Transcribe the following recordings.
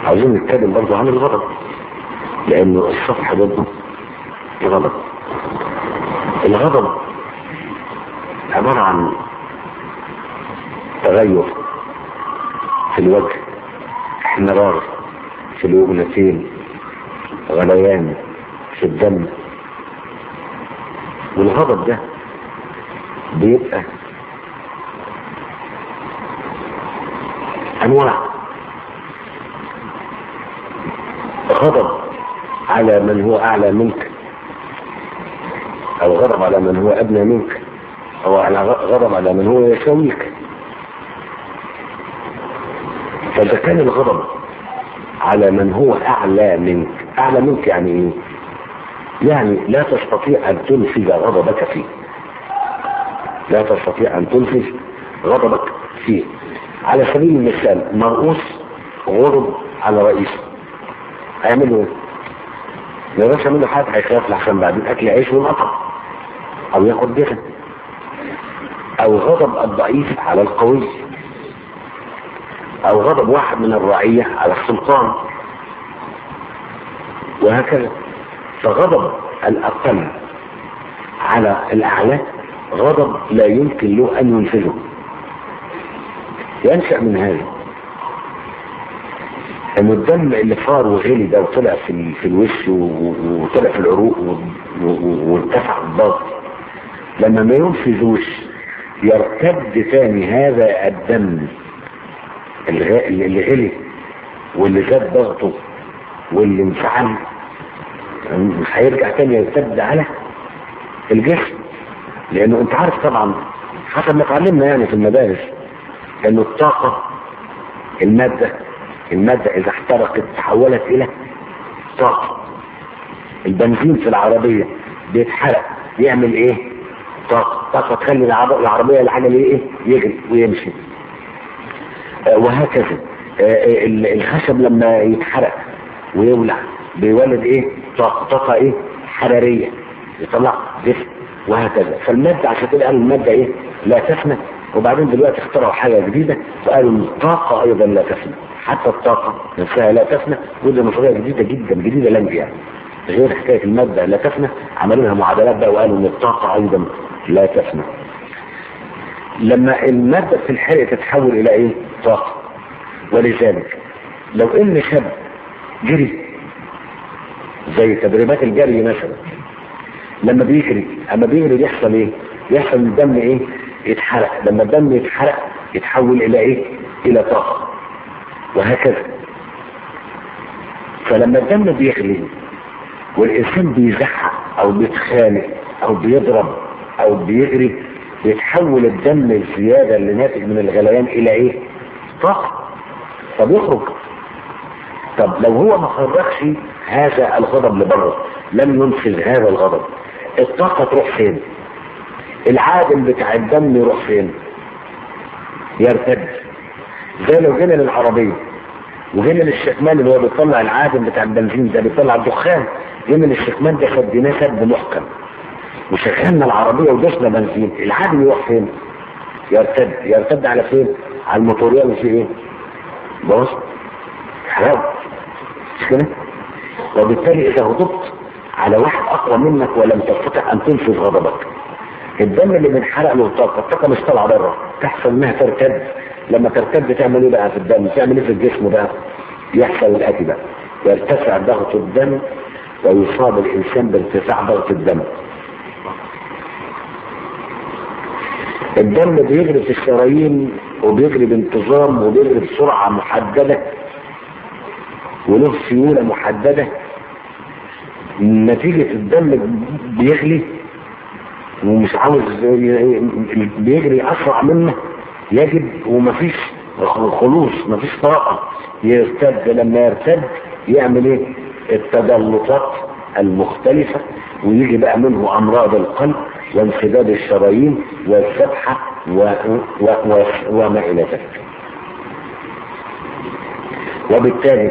عاوزين نتكلم برضه عن الغضب لانه الصفحة ضده الغضب الغضب عبارة عن تغير في الوجه احمرار في الوجنتين غليان في الدم والغضب ده بيبقى انواع غضب على من هو اعلى منك او غضب على من هو ادنى منك او على غضب على من هو يساويك فاذا كان الغضب على من هو اعلى منك اعلى منك يعني ايه يعني لا تستطيع ان تنفذ غضبك فيه لا تستطيع ان تنفذ غضبك فيه على سبيل المثال مرؤوس غضب على رئيسه هيعملوا ايه؟ ما يقدرش يعمل له حاجه هيخاف لحسن بعدين اكل عيش وانقطع او ياخد دخن او غضب الضعيف على القوي او غضب واحد من الرعية على السلطان وهكذا فغضب الاقل على الاعلى غضب لا يمكن له ان ينفذه ينشأ من هذا ان الدم اللي فار وغلي ده وطلع في في الوش وطلع في العروق وارتفع الضغط لما ما ينفذوش يرتد ثاني هذا الدم اللي غلي واللي زاد ضغطه واللي انفعل مش هيرجع تاني يرتد على الجسم لانه انت عارف طبعا حسب ما اتعلمنا يعني في المدارس انه الطاقة المادة المادة اذا احترقت تحولت الى طاقة البنزين في العربية بيتحرق يعمل ايه طاقة طاقة تخلي العربية العجل ايه يجري ويمشي آه وهكذا آه الخشب لما يتحرق ويولع بيولد ايه طاقة طاقة ايه حرارية يطلع دفء وهكذا فالمادة عشان كده قالوا المادة ايه لا تفنى وبعدين دلوقتي اخترعوا حاجة جديدة وقالوا الطاقة ايضا لا تفنى حتى الطاقة نفسها لا تفنى ودي نظرية جديدة جدا جديدة لنج يعني غير حكاية المادة لا تفنى عملوا لها معادلات بقى وقالوا ان الطاقة ايضا لا تفنى لما المادة في الحرق تتحول الى ايه طاقة ولذلك لو ان شاب جري زي تدريبات الجري مثلا لما بيجري اما بيجري بيحصل ايه بيحصل الدم ايه يتحرق لما الدم يتحرق يتحول الى ايه الى طاقة وهكذا فلما الدم بيغلي والانسان بيزحق او بيتخانق او بيضرب او بيجري بيتحول الدم الزيادة اللي ناتج من الغليان الى ايه طاقة فبيخرج طب لو هو ما خرجش هذا الغضب لبره لم ينفذ هذا الغضب الطاقة تروح فين العادل بتاع الدم يروح فين يرتد زي لو جينا للعربية وجينا للشكمان اللي هو بيطلع العادل بتاع البنزين ده بيطلع الدخان جينا للشكمان ده خديناه سد محكم وشغلنا العربية ودوسنا بنزين العادل يروح فين يرتد يرتد على فين على الموتورية اللي فيه ايه بص حرام مش كده وبالتالي اذا غضبت على واحد اقوى منك ولم تستطع ان تنفذ غضبك الدم اللي بينحرق له الطاقه الطاقه مش طالعه بره تحصل انها ترتد لما ترتد تعمل ايه بقى في الدم تعمل ايه في الجسم بقى يحصل الاتي بقى يرتفع ضغط الدم ويصاب الانسان بارتفاع ضغط الدم الدم بيجري في الشرايين وبيجري بانتظام وبيجري بسرعة محددة وله سيولة محددة نتيجة الدم بيغلي ومش عاوز بيجري اسرع منه يجب ومفيش خلوص مفيش طاقة يرتد لما يرتد يعمل ايه التجلطات المختلفة ويجي بقى منه امراض القلب وانسداد الشرايين والسبحة و... و... و... وما الى ذلك وبالتالي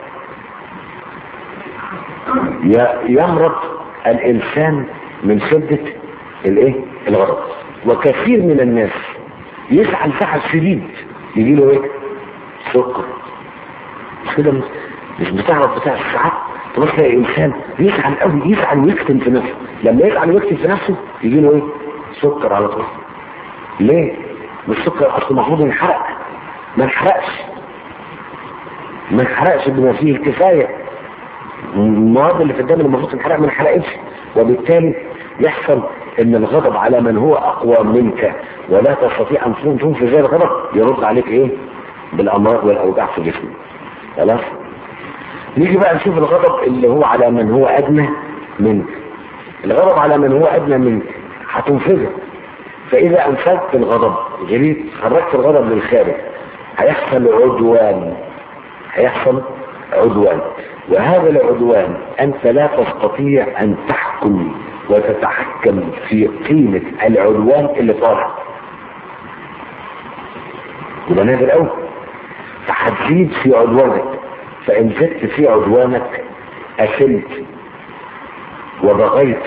يمرض الانسان من شدة الايه الغضب وكثير من الناس يسعى لسعى شديد يجي له ايه سكر مش كده مش بتعرف بتاع الساعات تبص تلاقي انسان يزعل قوي يزعل ويكتم في نفسه لما يزعل ويكتم في نفسه يجي له ايه سكر على طول ليه والسكر اصله المفروض ينحرق ما انحرقش ما انحرقش بما فيه الكفايه المواد اللي في الدم اللي المفروض تنحرق ما انحرقتش وبالتالي يحصل ان الغضب على من هو اقوى منك ولا تستطيع ان تنفذ زي الغضب يرد عليك ايه بالامراض والاوجاع في جسمك خلاص نيجي بقى نشوف الغضب اللي هو على من هو ادنى منك الغضب على من هو ادنى منك هتنفذه فاذا انفذت الغضب جريت خرجت الغضب للخارج هيحصل عدوان هيحصل عدوان وهذا العدوان انت لا تستطيع ان تحكم وتتحكم في قيمة العدوان اللي طالع يبقى نادر قوي فهتزيد في عدوانك فان زدت في عدوانك اثمت وبغيت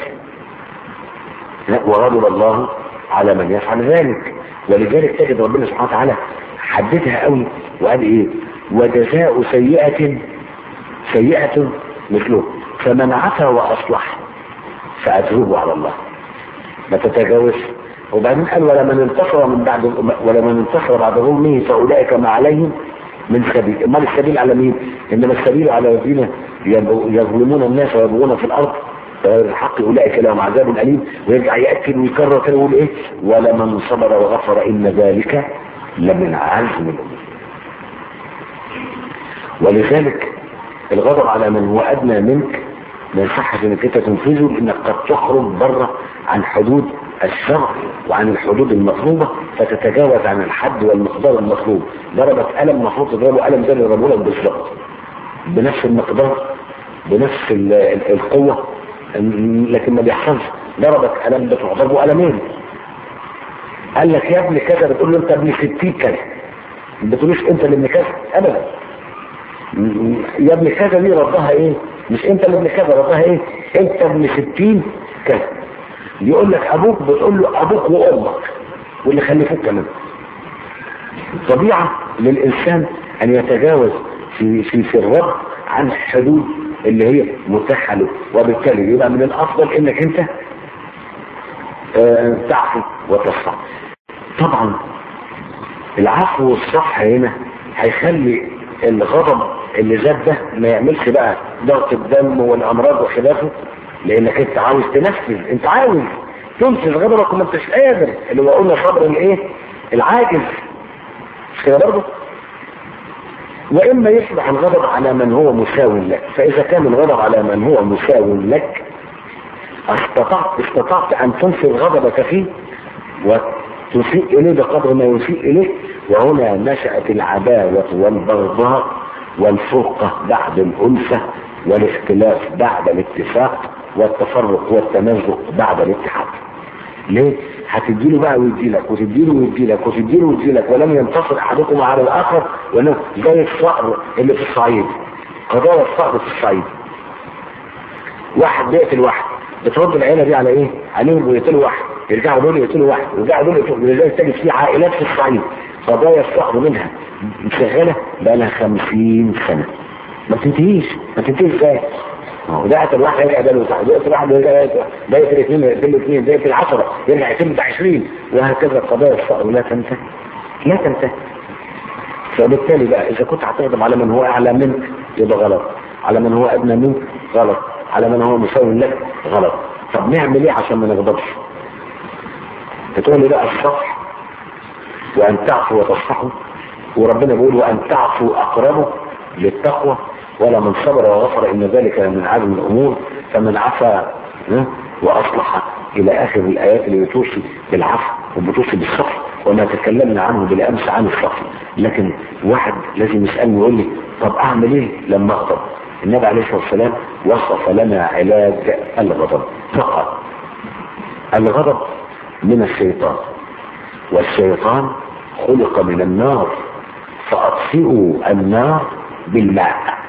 وغضب الله على من يفعل ذلك ولذلك تجد ربنا سبحانه وتعالى حددها قوي وقال ايه وجزاء سيئة سيئة مثله فمن عفا واصلح فأتوب على الله ما تتجاوز وبعدين قال ولمن انتصر من بعد ولمن انتصر بعد ظلمه فاولئك ما عليهم من سبيل امال السبيل على مين انما السبيل على الذين يظلمون الناس ويبغون في الارض الحق اولئك لهم عذاب اليم ويرجع ياكد ويكرر كده ويقول ايه ولمن صبر وغفر ان ذلك لمن عزم الامور ولذلك الغضب على من هو ادنى منك ما يصحش انك انت تنفذه لانك قد تخرج بره عن حدود الشرع وعن الحدود المطلوبة فتتجاوز عن الحد والمقدار المطلوب ضربت قلم المفروض تضربه قلم زي اللي ضربه لك بالظبط بنفس المقدار بنفس القوة لكن ما بيحصلش ضربت قلم بتروح ضربه قلمين قال لك يا ابن كذا بتقول له انت ابن 60 كذا ما بتقولوش انت اللي ابن كذا ابدا يا ابن كذا دي ردها ايه مش انت اللي ابن كذا ردها ايه انت ابن 60 كذا يقول لك ابوك بتقول له ابوك وامك واللي خلفوك كمان طبيعة للانسان ان يتجاوز في في في الرد عن حدود اللي هي متاحة له وبالتالي يبقى من الافضل انك انت اه تعفو وتصفح طبعا العفو والصفح هنا هيخلي الغضب اللي زاد ده ما يعملش بقى ضغط الدم والامراض وخلافه لانك انت عاوز تنفذ انت عاوز تنفذ غضبك وما انتش قادر اللي هو قلنا صبر الايه العاجز مش كده برضه واما يصبح الغضب على من هو مساو لك فاذا كان الغضب على من هو مساو لك استطعت استطعت ان تنفذ غضبك فيه وتسيء اليه بقدر ما يسيء اليه وهنا نشأت العداوة والبغضاء والفرقة بعد الأنثى والاختلاف بعد الاتفاق والتفرق والتمزق بعد الاتحاد ليه هتديله بقى ويديلك وتديله ويديلك وتديله ويديلك ولم ينتصر احدكم على الاخر وانه زي الصقر اللي في الصعيد قضايا الصقر في الصعيد واحد بيقتل واحد بترد العيله دي على ايه؟ عليهم ويقتلوا واحد يرجعوا دول يقتلوا واحد يرجعوا دول يقتلوا ولذلك تجد في عائلات في الصعيد قضايا الصقر منها شغاله بقى لها 50 سنه ما بتنتهيش ما بتنتهيش ازاي؟ ده قتل واحد يرجع ده له صح ده قتل واحد يرجع ده يقتل اثنين يقتل اثنين ده يقتل 10 يرجع يقتل بتاع 20 وهكذا قضايا الصقر لا تنتهي لا تنتهي فبالتالي بقى اذا كنت هتغضب على من هو اعلى منك يبقى غلط على من هو ادنى منك غلط على من هو مساوي لك غلط طب نعمل ايه عشان ما نغضبش بتقول لي بقى الصفح وان تعفوا وتصفحوا وربنا بيقول وان تعفوا اقربوا للتقوى ولا من صبر وغفر ان ذلك من عزم الامور فمن عفا واصلح الى اخر الايات اللي بتوصي بالعفو وبتوصي بالصفر وما تكلمنا عنه بالامس عن الصفر لكن واحد لازم يسالني ويقول لي طب اعمل ايه لما اغضب النبي عليه الصلاه والسلام وصف لنا علاج الغضب فقط الغضب من الشيطان والشيطان خلق من النار فاطفئوا النار بالماء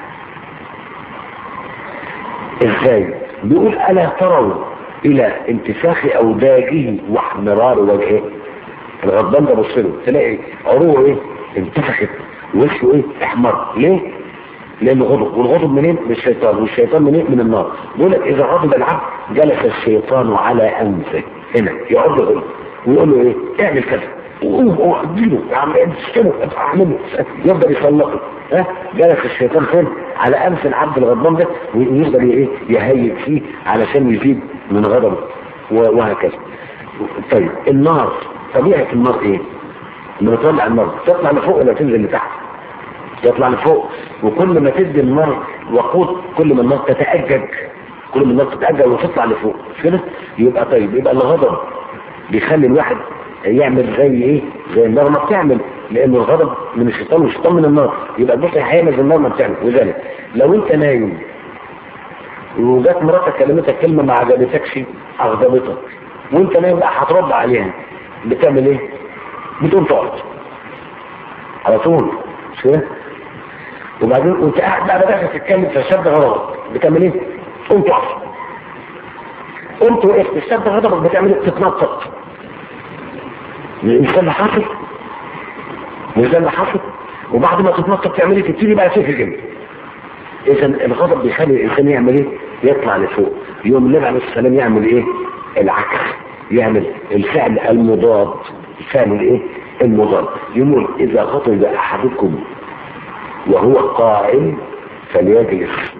ازاي بيقول الا تروا الى انتفاخ اوداجه واحمرار وجهه الغضبان ده بص له تلاقي عروقه ايه انتفخت وشه ايه احمر ليه لانه غضب والغضب منين من الشيطان والشيطان منين من النار بيقول لك اذا غضب العبد جلس الشيطان على انفه هنا يقعد له ويقول له ايه اعمل كذا وقوم اديله يا عم تشتمه اعمله يفضل يسلطه ها جلس الشيطان فين على انف العبد الغضبان ده ويفضل ايه يهيج فيه علشان يزيد من غضبه وهكذا طيب النار طبيعه النار ايه؟ لما تطلع النار تطلع لفوق ولا تنزل لتحت؟ تطلع لفوق وكل ما تدي النار وقود كل ما النار تتأجج كل ما النار تتأجج وتطلع لفوق مش كده؟ يبقى طيب يبقى الغضب بيخلي الواحد يعمل زي ايه زي النار ما بتعمل لان الغضب من الشيطان والشيطان من النار يبقى البص هيعمل النار ما بتعمل وذلك لو انت نايم وجات مراتك كلمتك كلمه ما عجبتكش اغضبتك وانت نايم بقى هترد عليها بتعمل ايه بتقوم تقعد على طول مش كده وبعدين وانت قاعد بقى بدات تتكلم فشد غضبك بتعمل ايه تقوم تقعد قمت وقفت شد غضبك بتعمل ايه تتنطط مش ده اللي حاصل مش ده اللي حاصل وبعد ما تتنطط تعملي تبتدي بقى تفهم جنب اذا الغضب بيخلي الانسان يعمل ايه يطلع لفوق يوم النبي عليه السلام يعمل ايه العكس يعمل الفعل المضاد الفعل الايه المضاد يقول اذا غضب احدكم وهو قائم فليجلس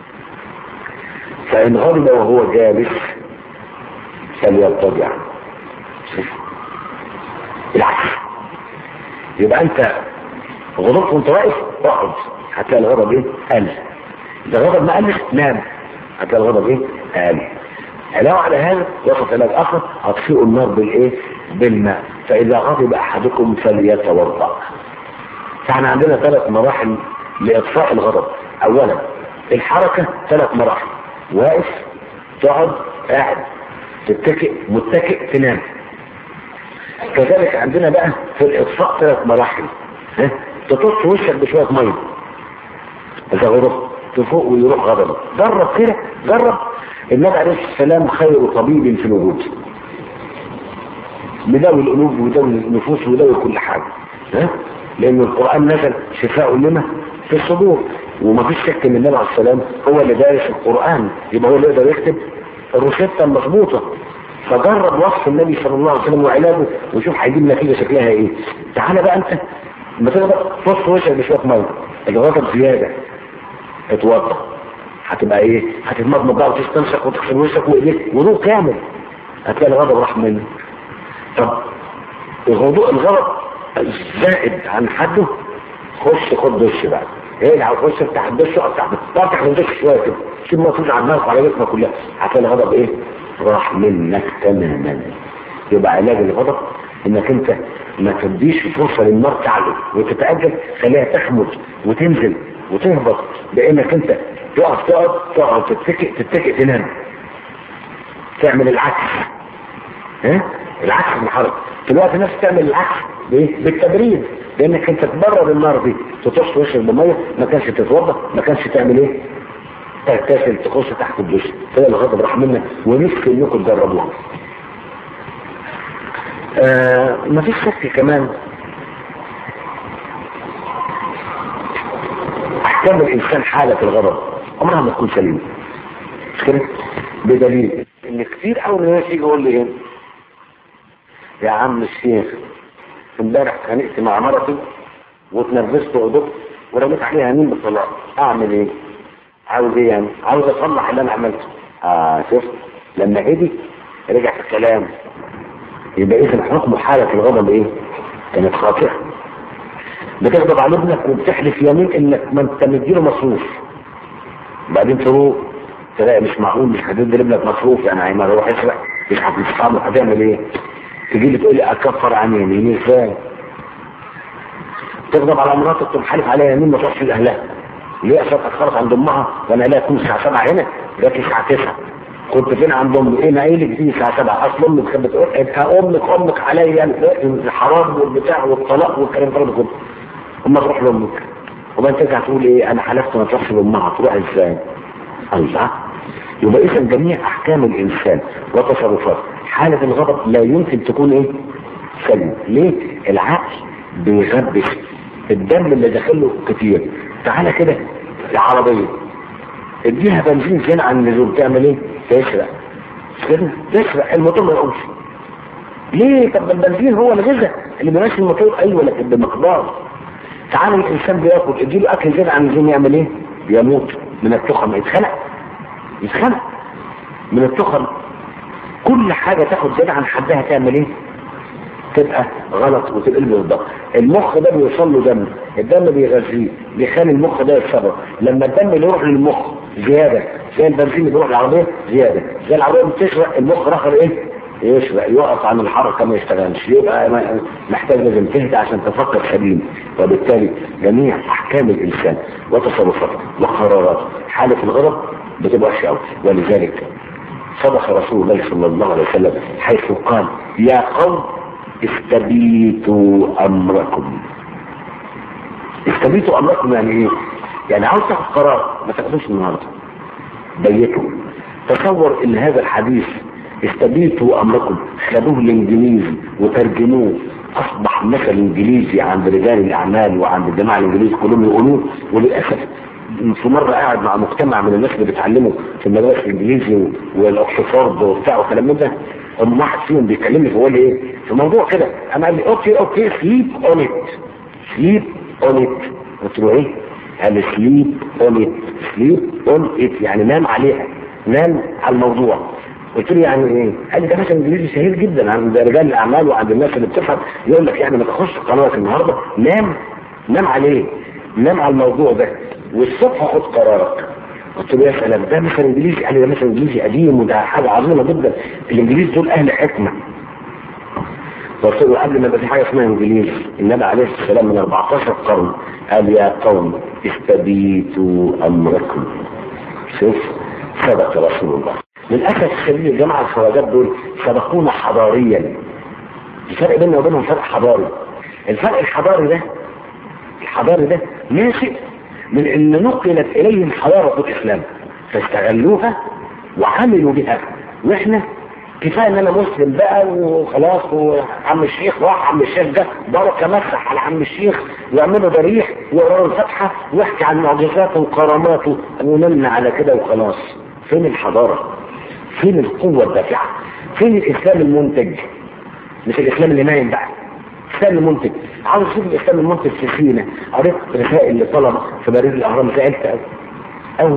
فان غضب وهو جالس فليضطجع بالعكس يبقى انت غضبت وانت واقف اقعد هتلاقي الغضب ايه قل اذا الغضب ما قلش نام هتلاقي الغضب ايه قل علاوة على هذا وصف علاج اخر اطفئوا النار بالايه بالماء فاذا غضب احدكم فليتوضا فاحنا عندنا ثلاث مراحل لاطفاء الغضب اولا الحركة ثلاث مراحل واقف تقعد قاعد تتكئ متكئ تنام كذلك عندنا بقى في الاطفاء ثلاث مراحل ها تطص وشك بشويه ميه اذا غضب تفوق ويروح غضبك جرب كده جرب النبي عليه السلام خير طبيب في الوجود بداوي القلوب ويداوي النفوس ويداوي كل حاجه ها لان القران نزل شفاء لما في الصدور وما فيش شك ان النبي عليه السلام هو اللي دارس القران يبقى هو اللي يقدر يكتب الروشته المظبوطه فجرب وصف النبي صلى الله عليه وسلم وعلاجه وشوف هيجيب نتيجه شكلها ايه تعالى بقى انت لما تقدر تص وشك بشويه ميه الغضب زياده اتوضى هتبقى ايه هتتمضمض بقى وتستنشق وتغسل وشك وايديك وضوء كامل هتلاقي الغضب راح منك طب الغضوء الغضب زائد عن حده خش خد دش بقى ايه لو خش افتح الدش افتح افتح من الدش شويه كده شوف ما تفوز على دماغك وعلى جسمك كلها هتلاقي الغضب ايه راح منك تماما يبقى علاج الغضب انك انت ما تديش فرصة للنار تعلو وتتأجل خليها تخمد وتنزل وتهبط بانك انت تقف تقعد تقعد تتكئ تتكئ تنام تعمل العكس ها العكس من الحرب في الوقت الناس تعمل العكس بايه بالتبريد لانك انت تبرد النار دي تطش وشك بميه ما كانش تتوضا ما كانش تعمل ايه تغتسل تخش تحت الدش تلاقي الغضب راح منك ونفسي انكم تجربوها آه مفيش شك كمان احكام الانسان حالة الغضب عمرها ما تكون سليمة مش كده بدليل ان كتير قوي الناس يجي يقول لي ايه يا عم الشيخ امبارح اتخانقت مع مرتي واتنرفزت وغضبت ورميت عليها مين بالطلاق اعمل ايه عاوز ايه يعني عاوز اصلح اللي انا عملته اه شفت لما هدي رجع في الكلام يبقى اذا حكم حالة الغضب ايه كانت خاطئة بتغضب على ابنك وبتحلف يمين انك ما انت مديله مصروف بعدين تروح تلاقي مش معقول مش هتدي لابنك مصروف يعني ما يروح يسرق مش هتتصاب هتعمل ايه تجي لي تقول لي اكفر عن يميني ازاي تغضب على مراتك تقوم حالف عليها يمين ما تروحش لاهلها ليه عشان اتاخرت عند امها وانا لا تكون الساعه 7 هنا جات الساعه 9 كنت فين عند امي ايه نايلك دي الساعه 7 اصل امك كانت بتقول ابقى امك امك عليا الحرام والبتاع والطلاق والكلام ده كله اما تروح لامك وبعدين ترجع تقول ايه انا حلفت ما تروحش لامها تروح ازاي؟ الله يبقى اذا جميع احكام الانسان وتصرفاته حالة الغضب لا يمكن تكون ايه سليم ليه العقل بيغبش الدم اللي داخله كتير تعالى كده العربيه اديها بنزين زيادة عن اللزوم تعمل ايه؟ تسرق مش كده؟ تسرق الموتور ما يقومش ليه؟ طب البنزين هو الغذاء اللي بيمشي الموتور ايوه لكن بمقدار تعالى الانسان بياكل اديله اكل زيادة عن اللزوم يعمل ايه؟ يموت من التخم يتخنق يتخنق من التخم كل حاجة تاخد زيادة عن حدها تعمل ايه؟ تبقى غلط وتقلب بالضبط المخ ده بيوصل له دم الدم بيغذيه بيخلي المخ ده يتصرف لما الدم يروح للمخ زيادة زي البنزين اللي بيروح للعربية زيادة زي العربية بتشرق المخ رخر ايه يشرق يقف عن الحركة ما يشتغلش يبقى محتاج لازم تهدى عشان تفكر سليم وبالتالي جميع احكام الانسان وتصرفاته وقراراته حالة الغضب بتبقى وحشة قوي ولذلك صدق رسول الله صلى الله عليه وسلم حيث قال يا قوم استبيتوا امركم استبيتوا امركم يعني ايه يعني عاوز تاخد قرار ما تاخدوش النهارده بيتوا تصور ان هذا الحديث استبيتوا امركم خدوه الانجليزي وترجموه اصبح مثل انجليزي عند رجال الاعمال وعند الجماعه الانجليز كلهم يقولوه وللاسف في مرة قاعد مع مجتمع من الناس اللي بيتعلموا في المدارس الانجليزي والاكسفورد وبتاع وكلام من ده هم واحد فيهم بيكلمني فبقول لي ايه في موضوع كده انا قال لي اوكي اوكي سليب اون ات سليب اون ات قلت له ايه؟ قال لي سليب اون ات سليب اون ات يعني نام عليها نام على الموضوع قلت له يعني ايه؟ قال لي ده مثلا انجليزي شهير جدا عند رجال الاعمال وعند الناس اللي بتفهم يقول لك يعني ما تخش قنوات النهارده نام نام عليه نام على الموضوع ده والصبح خد قرارك قلت له يا سلام ده مثلا انجليزي قال لي ده مثلا انجليزي قديم وده حاجه عظيمه جدا الانجليز دول اهل حكمه قلت له قبل ما يبقى في حاجه اسمها انجليزي النبي عليه السلام من 14 قرن قال يا قوم استبيتوا امركم شوف صدق رسول الله للاسف الشديد الجماعه الخواجات دول سبقونا حضاريا الفرق بيننا وبينهم فرق حضاري الفرق الحضاري ده الحضاري ده ناشئ من ان نقلت اليهم حضارة الاسلام فاستغلوها وعملوا بها واحنا كفايه ان انا مسلم بقى وخلاص وعم الشيخ راح عم الشيخ ده بركه مسح على عم الشيخ ويعملوا ضريح ويقرأوا الفاتحه ويحكي عن معجزاته وكراماته ونمنا على كده وخلاص فين الحضاره؟ فين القوه الدافعه؟ فين الاسلام المنتج؟ مش الاسلام اللي نايم بقى الاسلام المنتج عاوز اشوف الاسلام المنتج في سينا قريت رسائل لطلبه في بريد الاهرام زعلت قوي قوي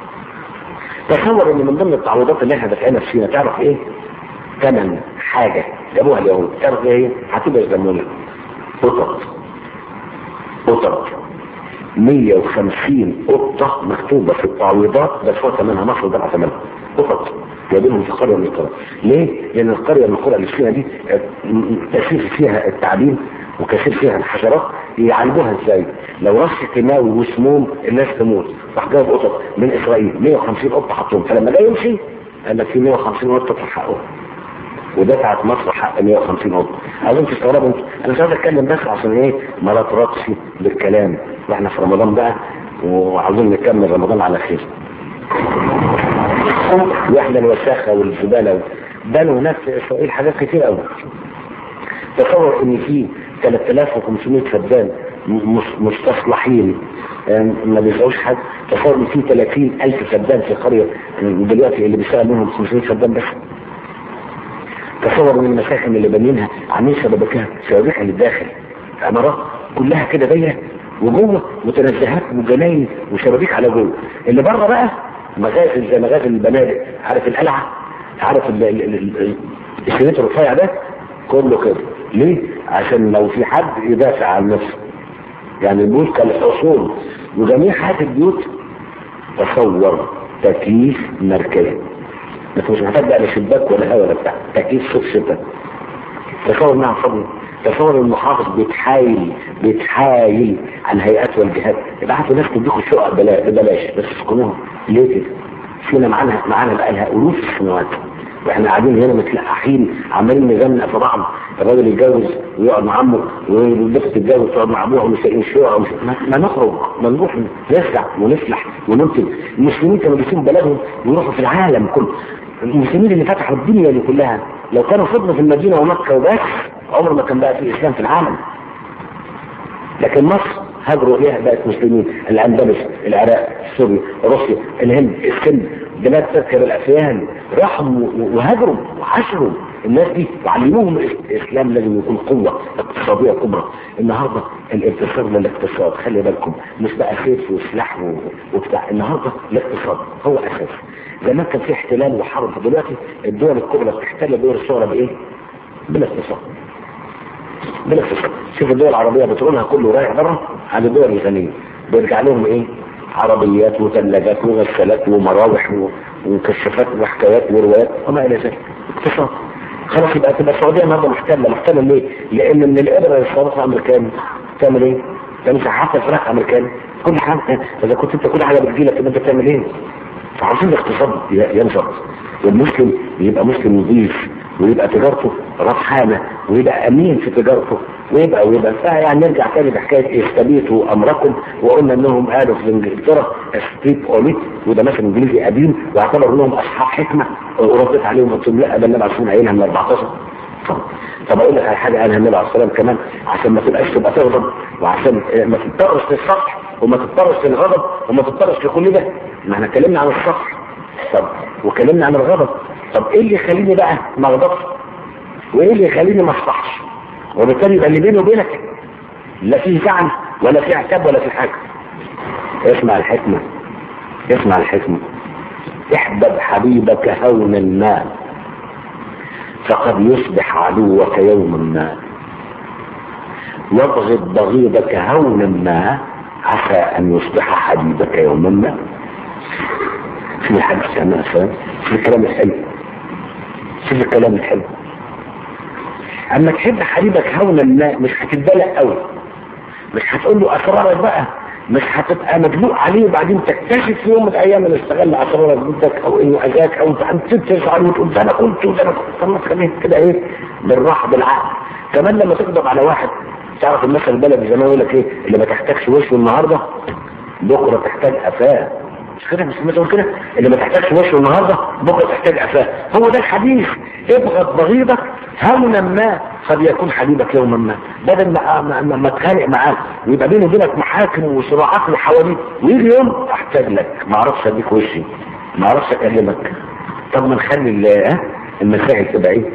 تصور ان من ضمن التعويضات اللي احنا دافعينها في سينا تعرف ايه؟ ثمن حاجه جابوها اليهود تعرف ايه؟ هتبقى يسمونها قطط قطط 150 قطة مكتوبة في التعويضات بس هو ثمنها مصر دفع ثمنها قطط جايبينهم في قرية من القرى ليه؟ لأن القرية من القرى اللي فيها دي كثير فيها التعبين وكثير فيها الحشرات يعالجوها ازاي؟ لو رش كيماوي وسموم الناس تموت راح جايب قطط من اسرائيل 150 قطة حطهم فلما ده يمشي قال لك في 150 قطة في حقه ودفعت مصر حق 150 قطة عايزين تستغربوا انتوا انا مش عايز اتكلم بس عشان ايه ما نترطش بالكلام واحنا في رمضان بقى وعاوزين نكمل رمضان على خير واحنا الوساخه والزباله بنوا هناك في اسرائيل حاجات كتير قوي تصور ان في 3500 فدان مستصلحين ما بيسعوش حد تصور ان في 30000 فدان في قريه دلوقتي اللي بيشتغل منهم 500 فدان بس تصور ان المساكن اللي بانيينها عاملين شبابيكها شبابيكها للداخل عمارات كلها كده باينه وجوه متنزهات وجناين وشبابيك على جوه اللي بره بقى مغازل زي مغازل البنادق عارف القلعه عارف السنيت الرفيع ده كله كده ليه؟ عشان لو في حد يدافع عن نفسه يعني البيوت كالحصول وجميع حياه البيوت تصور تكييف مركزي بس مش محتاج بقى لا شباك ولا هوا ولا بتاع تكييف صوت شتاء تصور انها فضل تصور المحافظ بيتحايل بيتحايل عن الهيئات والجهات ابعتوا ناس تديكوا شقق ببلاش بس اسكنوها ليه كده؟ فينا معانا معانا بقى لها الوف السنوات واحنا قاعدين هنا متلقحين عمالين نزنق في بعض الراجل يتجوز ويقعد مع عمه والبنت تتجوز تقعد مع ابوها ومش لاقيين شقق ومش ما, ما نخرج ما نروح نزرع ونفلح وننتج المسلمين كانوا بيسيبوا بلدهم ويروحوا في العالم كله المسلمين اللي فتحوا الدنيا دي كلها لو كانوا فضلوا في المدينه ومكه وبس عمر ما كان بقى في اسلام في العالم لكن مصر هاجروا ليها بقت مسلمين الاندلس العراق سوريا روسيا الهند السند بلاد تذكر الافيان راحوا وهاجروا وعاشروا الناس دي وعلموهم الاسلام لازم يكون قوه اقتصاديه كبرى النهارده الانتصار للاقتصاد خلي بالكم مش بقى سيف وسلاح وبتاع النهارده الاقتصاد هو اساس زمان كان في احتلال وحرب دلوقتي الدول الكبرى بتحتل الدول الصغرى بايه؟ بالاقتصاد بالاقتصاد شوف الدول العربيه بتقولها كله رايح بره على الدول الغنيه بيرجع لهم ايه؟ عربيات وثلاجات وغسالات ومراوح وكشافات وحكايات وروايات وما الى ذلك اقتصاد خلاص يبقى تبقى السعوديه النهارده محتله محتله ليه؟ لان من الابره اللي استوردتها امريكان تعمل ايه؟ تعمل حتى فراخ امريكان كل حاجه اذا كنت انت كل حاجه بتجيلك انت بتعمل ايه؟ فعاوزين الاقتصاد ينشط والمسلم يبقى مسلم نظيف ويبقى تجارته ربحانة ويبقى امين في تجارته ويبقى ويبقى يعني نرجع تاني بحكايه استبيتوا امركم وقلنا انهم قالوا في انجلترا ستريت اوليت وده مثلا انجليزي قديم واعتبروا انهم اصحاب حكمه وردت عليهم قلت لهم لا ده النبي عليه الصلاه قايلها من 14 طب اقول لك على حاجه قالها النبي عليه الصلاه كمان عشان ما تبقاش تبقى تغضب وعشان ما تضطرش للسطح وما تضطرش للغضب وما تضطرش لكل ده ما احنا اتكلمنا عن السطح طب وكلمنا عن الغضب طب ايه اللي يخليني بقى ما اغضبش وايه اللي يخليني ما اصطحش وبالتالي يبقى اللي بيني وبينك لا فيه زعل ولا فيه عتاب ولا فيه حاجه اسمع الحكمه اسمع الحكمه احبب حبيبك هونا ما فقد يصبح عدوك يوما ما وابغض بغيضك هونا ما عسى ان يصبح حبيبك يوما ما في حديث عن مثلا في الكلام الحلو في الكلام الحلو اما تحب حبيبك هونا ما مش هتتبلق قوي مش هتقول له اسرارك بقى مش هتبقى مدلوق عليه وبعدين تكتشف في يوم من الايام ان استغل اسرارك ضدك او انه اذاك او انت تزعل وتقول ده انا قلت وده انا كنت طب ما تخليه كده ايه بالراحه بالعقل كمان لما تغضب على واحد تعرف المثل البلدي زمان يقول لك ايه اللي ما تحتاجش وشه النهارده بكره تحتاج قفاه مش كده مش بتقول كده اللي ما تحتاجش وشه النهارده بكره تحتاج قفاه هو ده الحديث ابغض بغيضك هونا ما قد يكون حبيبك يوما ما بدل ما ما, ما, ما تخانق معاه ويبقى بيني وبينك محاكم وصراعات وحواديت ويجي يوم احتاج لك ما اعرفش اديك وشي ما اعرفش اكلمك طب ما نخلي المسائل تبقى ايه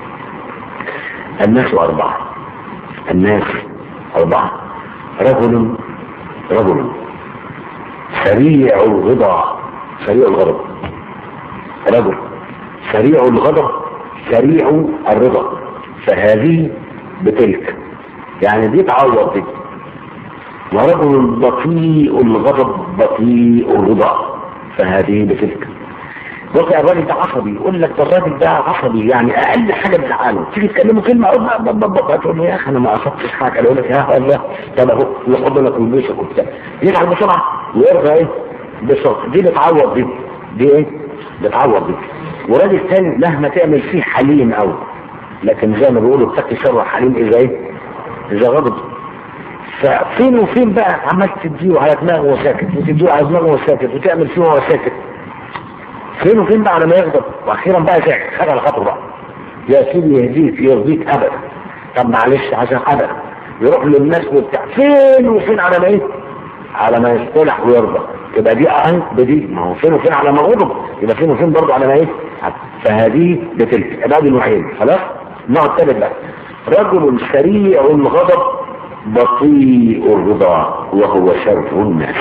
الناس اربعه الناس اربعه رجل رجل سريع الغضب سريع الغضب رجل سريع الغضب سريع الرضا فهذه بتلك يعني دي تعوض دي ورجل بطيء الغضب بطيء الرضا فهذه بتلك بص يا الراجل ده عصبي يقول لك ده الراجل ده عصبي يعني اقل حاجه بتزعله تيجي تكلمه كلمه تقول له يا اخي انا ما قصدتش حاجه يقول لك يا الله طب اهو ياخد لك البيشك وبتاع يزعل بسرعه ويرجع ايه بسرعه دي بتعوض دي دي ايه بتعوض دي وراجل تاني مهما تعمل فيه حليم قوي لكن زي ما بيقولوا اتقي شر حليم اذا ايه اذا غضب ففين وفين بقى عمال تديه على دماغه وهو ساكت وتديه على دماغه وهو ساكت وتعمل فيه وهو ساكت فين وفين بقى لما يغضب واخيرا بقى زعل خد على خاطره بقى يا سيدي يهديك يرضيك ابدا طب معلش عشان ابدا يروح للناس وبتاع فين وفين على ما ايه على ما يصطلح ويرضى يبقى دي اهي بدي ما هو فين وفين على ما غضب يبقى فين وفين برضه على ما ايه فهذه بتلك ابعاد النوعين خلاص النوع الثالث بقى رجل سريع الغضب بطيء الرضا وهو شر الناس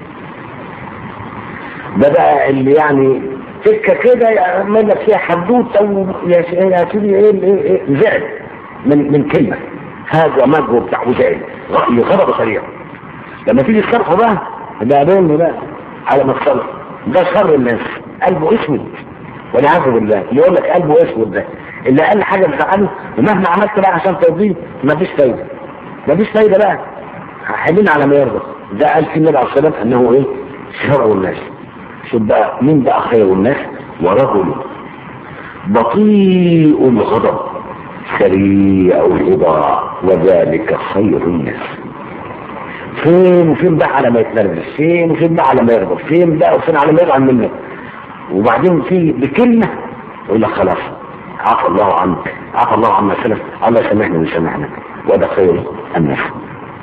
ده بقى اللي يعني سكه كده يعمل لك فيها حدوته يا سيدي ايه ايه زعل من من كلمه هذا مجهو بتاع وزعل راي غضب سريع لما تيجي تصرفه بقى ده بينه بقى على ما تصرف ده شر الناس قلبه اسود والعياذ بالله اللي يقول لك قلبه اسود ده اللي اقل حاجه بتزعله ومهما عملت بقى عشان ترضيه مفيش فايده مفيش فايده بقى حلين على ما يرضى ده قال في النبي عليه الصلاه والسلام انه ايه شر الناس شوف بقى مين بقى خير الناس ورجل بطيء الغضب سريع الرضا وذلك خير الناس فين وفين بقى على ما يتنرفز فين وفين بقى على ما يغضب فين بقى وفين على ما يزعل منك وبعدين في بكلمة يقول لك خلاص عفى الله عنك عفى الله عما سلف الله يسامحنا ويسامحنا وده خير الناس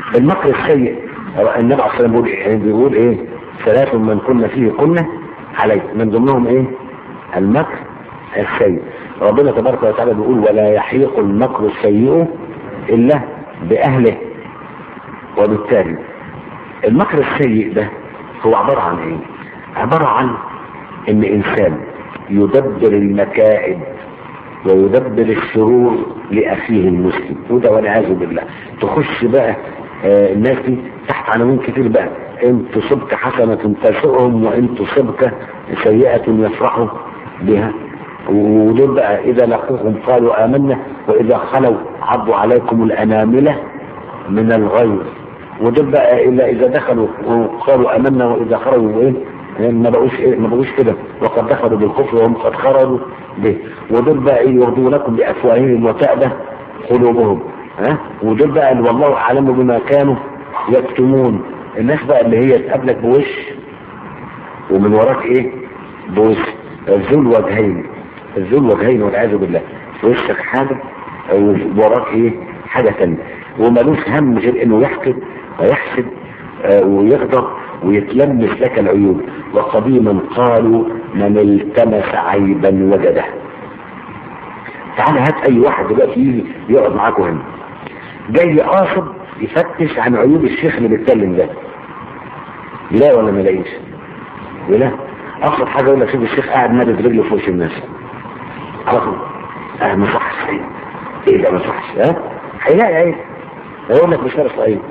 المكر السيء النبي عليه الصلاه والسلام بيقول ايه بيقول ايه ثلاث من كنا فيه كنا عليه من ضمنهم ايه المكر السيء ربنا تبارك وتعالى بيقول ولا يحيق المكر السيء الا باهله وبالتالي المكر السيء ده هو عبارة عن ايه عبارة عن ان انسان يدبر المكائد ويدبر الشرور لاخيه المسلم وده والعياذ بالله تخش بقى آه الناس دي تحت عناوين كتير بقى ان تصبك حسنة تسؤهم وان تصبك سيئة يفرحوا بها ودول بقى اذا لقوكم قالوا امنا واذا خلوا عضوا عليكم الاناملة من الغيظ ودول بقى الا اذا دخلوا وقالوا امنا واذا خرجوا ايه ما بقوش إيه ما بقوش كده وقد دخلوا بالكفر وهم قد خرجوا به ودول بقى ايه يرضونكم بافواههم وتأبى قلوبهم ها ودول بقى اللي والله اعلم بما كانوا يكتمون الناس بقى اللي هي تقابلك بوش ومن وراك ايه بوش ذو الوجهين ذو الوجهين والعياذ بالله في وشك حاجه ووراك ايه حاجه ثانيه وملوش هم غير انه يحقد ويحسد آه ويغضب ويتلمس لك العيوب وقديما قالوا من التمس عيبا وجده تعال هات اي واحد دلوقتي يجي يقعد معاكم هنا جاي قاصد يفتش عن عيوب الشيخ اللي بيتكلم ده يلاقي ولا ما يلاقيش يلاقي ابسط حاجه يقول لك شوف الشيخ قاعد مادد رجله في وش الناس على طول اه ما صحش ايه ده ما صحش ها هيلاقي ايه يقول لك مش عارف ايه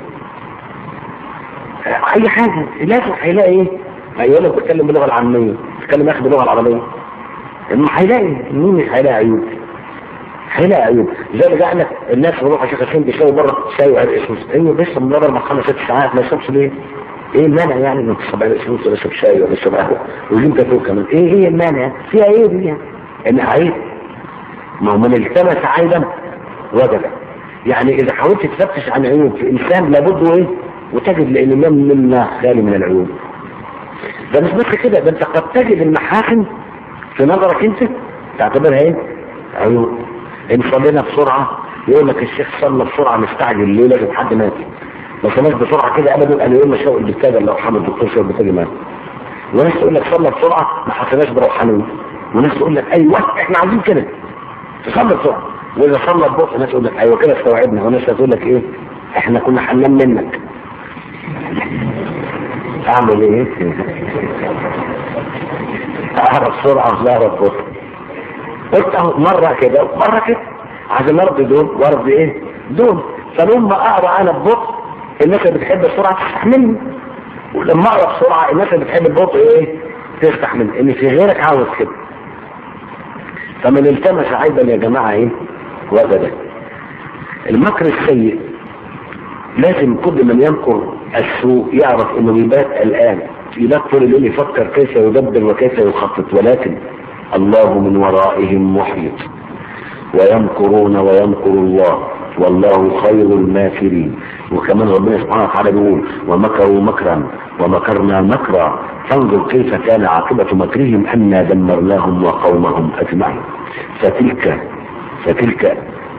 اي حاجه لازم هيلاقي ايه هيقول لك بتكلم باللغه العاميه بتكلم اخي باللغه العربيه اما هيلاقي مين مش هيلاقي عيوب هيلاقي عيوب زي ما قال لك الناس بيروحوا شيخ الخيم بيشربوا بره شاي وعرق اسود ايوه بيشرب من بره خمس ست ساعات ما يشربش ليه؟ ايه المانع يعني انك تشرب عرق اسود ولا تشرب شاي ولا تشرب قهوه ويجيب كافيه كمان ايه هي المانع؟ فيها ايه دي يعني؟ ان عيب ما هو من التمس عيبا وجده يعني اذا حاولت تفتش عن عيوب في انسان لابد ايه وتجد لان لم منا خالي من العيوب ده مش بس كده ده انت قد تجد المحاكم في نظرك انت تعتبرها ايه عيوب ان صلينا بسرعه يقول لك الشيخ صلى بسرعه مستعجل ليه لازم حد مات ما صلاش بسرعه كده ابدا قال يوم شوق الدكتور لو حمد الدكتور شوق الدكتور مات وناس تقول لك صلى بسرعه ما حسناش بروحانيه وناس تقول لك ايوه احنا عايزين كده تصلي بسرعه واذا صلى ببطء ناس تقول لك ايوه كده استوعبنا وناس تقول لك ايه احنا كنا حنان منك اعمل ايه اعرف بسرعه لا اعرف بطء قلت اهو مره كده ومره كده عشان ارضي دول وارضي ايه دول فلما اقرا انا ببطء الناس اللي بتحب السرعه تستحملني ولما اقرا بسرعه الناس اللي بتحب البطء ايه تستحمل ان في غيرك عاوز كده فمن التمس عيبا يا جماعه ايه وجده المكر السيء لازم كل من ينكر السوء يعرف انه يبات الان يبات طول الليل يفكر كيف يدبر وكيف يخطط ولكن الله من ورائهم محيط ويمكرون ويمكر الله والله خير الماكرين وكمان ربنا سبحانه وتعالى بيقول ومكروا مكرا ومكرنا مكرا فانظر كيف كان عاقبة مكرهم أنا دمرناهم وقومهم أجمعين فتلك فتلك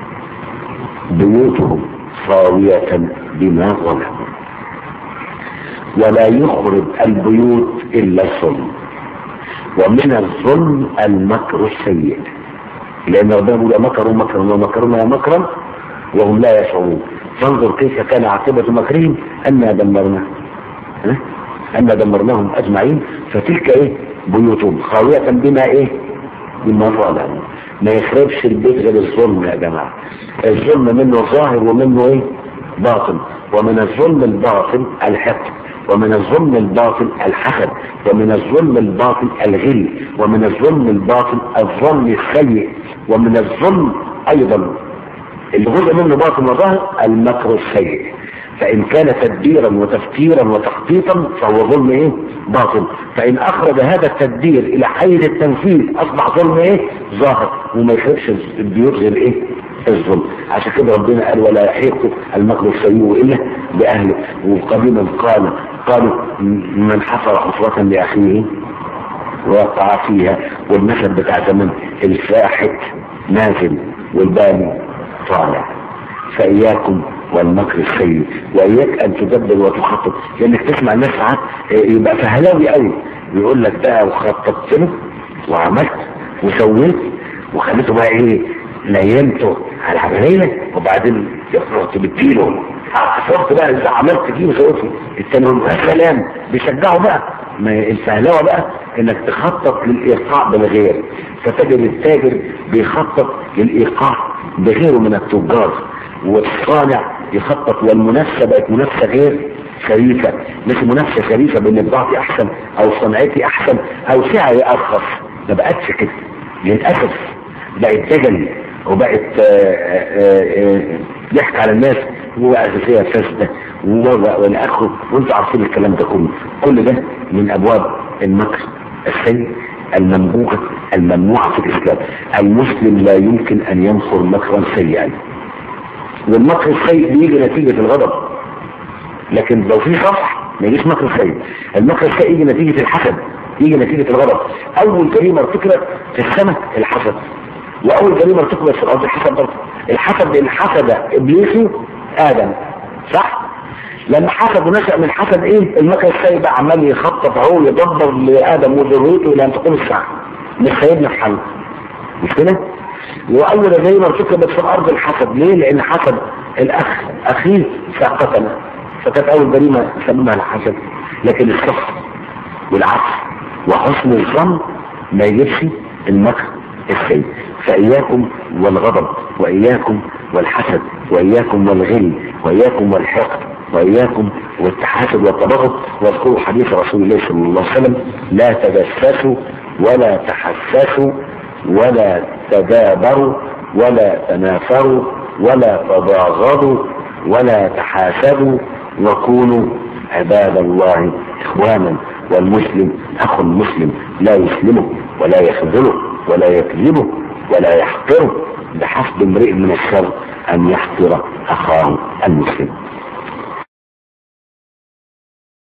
بيوتهم خاوية بما ظلموا ولا يخرج البيوت إلا الظلم ومن الظلم المكر السيء لأن ربنا بيقول مكروا مكرا ومكرنا مكرا وهم لا يشعرون فانظر كيف كان عاقبة مكرهم أنا دمرنا أنا دمرناهم أجمعين فتلك إيه بيوتهم خاوية بما إيه بما ظلموا ما يخربش البيت غير الظلم يا جماعة الظلم منه ظاهر ومنه ايه باطن ومن الظلم الباطن الحقد ومن الظلم الباطن الحسد ومن الظلم الباطن الغل ومن الظلم الباطن الظن السيء ومن الظلم ايضا الجزء منه باطن وظاهر المكر السيء فإن كان تدبيرا وتفكيرا وتخطيطا فهو ظلم ايه باطل فإن أخرج هذا التدبير إلى حيز التنفيذ أصبح ظلم ايه ظاهر وما يخرجش البيوت غير ايه الظلم عشان كده ربنا قال ولا يحيق المكر السيء إلا بأهله وقديما قال قالوا من حفر حفرة لأخيه وقع فيها والمثل بتاع زمان الفاحت نازل والباني طالع فإياكم والمكر السيء واياك ان تدبر وتخطط لانك تسمع الناس ساعات يبقى فهلاوي قوي يقول لك بقى وخططت له وعملت وسويت وخليته بقى ايه نيمته على العمليه وبعدين رحت بتديله شفت بقى اذا عملت دي وسويت التاني يقول يا سلام بيشجعوا بقى ما الفهلوه بقى انك تخطط للايقاع بالغير فتجد التاجر بيخطط للايقاع بغيره من التجار والصانع يخطط والمنافسه بقت منافسه غير شريفه مش منافسه شريفه بان بضاعتي احسن او صنعتي احسن او سعري ارخص ما بقتش كده للاسف بقت دجل وبقت ضحك على الناس وبقى اساسيه فاسده والى اخره وانتوا عارفين الكلام ده كله كل ده من ابواب المكر السيء الممنوعة الممنوعة في الإسلام المسلم لا يمكن أن ينصر مكرا سيئا والمكر السيء بيجي نتيجة الغضب لكن لو في صفح ما يجيش مكر سيء المكر السيء يجي نتيجة الحسد يجي نتيجة الغضب أول جريمة ارتكبت في السماء الحسد وأول جريمة ارتكبت في الأرض الحسد برضه الحسد لأن حسد إبليس آدم صح؟ لما حسد ونشأ من حسد ايه المكر السيء بقى عمال يخطط اهو يدبر لادم وذريته الى ان تقوم الساعه مش سايبنا في حل مش كده؟ واول زي ما ارتكبت في الارض الحسد ليه؟ لان حسد الاخ اخيه فقتله فكانت اول جريمه سموها الحسد لكن الصف والعفو وحسن الظن ما يجيبش المكر السيء فاياكم والغضب واياكم والحسد واياكم والغل واياكم والحقد وإياكم والتحاسد والتبغض واذكروا حديث رسول الله صلى الله عليه وسلم لا تجسسوا ولا تحسسوا ولا تدابروا ولا تنافروا ولا تباغضوا ولا تحاسدوا وكونوا عباد الله إخوانا والمسلم أخو المسلم لا يسلمه ولا يخذله ولا يكذبه ولا يحقره بحسب امرئ من الشر أن يحقر أخاه المسلم